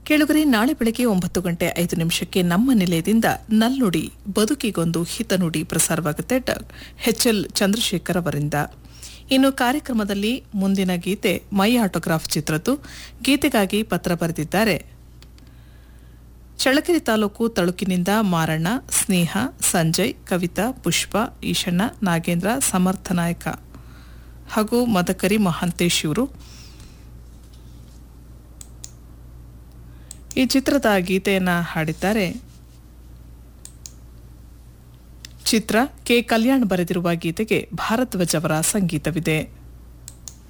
ಕೇಳುಗರೆ ನಾಳೆ ಬೆಳಗ್ಗೆ ಒಂಬತ್ತು ಗಂಟೆ ಐದು ನಿಮಿಷಕ್ಕೆ ನಮ್ಮ ನಿಲಯದಿಂದ ನಲ್ನುಡಿ ಬದುಕಿಗೊಂದು ಹಿತನುಡಿ ಪ್ರಸಾರವಾಗುತ್ತೆ ಎಚ್ ಎಲ್ ಚಂದ್ರಶೇಖರ್ ಅವರಿಂದ ಇನ್ನು ಕಾರ್ಯಕ್ರಮದಲ್ಲಿ ಮುಂದಿನ ಗೀತೆ ಮೈ ಆಟೋಗ್ರಾಫ್ ಚಿತ್ರದ್ದು ಗೀತೆಗಾಗಿ ಪತ್ರ ಬರೆದಿದ್ದಾರೆ ಚಳ್ಳಕೆರೆ ತಾಲೂಕು ತಳುಕಿನಿಂದ ಮಾರಣ್ಣ ಸ್ನೇಹ ಸಂಜಯ್ ಕವಿತಾ ಪುಷ್ಪ ಈಶಣ್ಣ ನಾಗೇಂದ್ರ ಸಮರ್ಥ ನಾಯಕ ಹಾಗೂ ಮದಕರಿ ಮಹಾಂತೇಶ್ ಇವರು ಈ ಚಿತ್ರದ ಗೀತೆಯನ್ನ ಹಾಡಿದ್ದಾರೆ ಚಿತ್ರ ಕೆ ಕಲ್ಯಾಣ್ ಬರೆದಿರುವ ಗೀತೆಗೆ ಭಾರದ್ವಾಜ್ ಅವರ ಸಂಗೀತವಿದೆ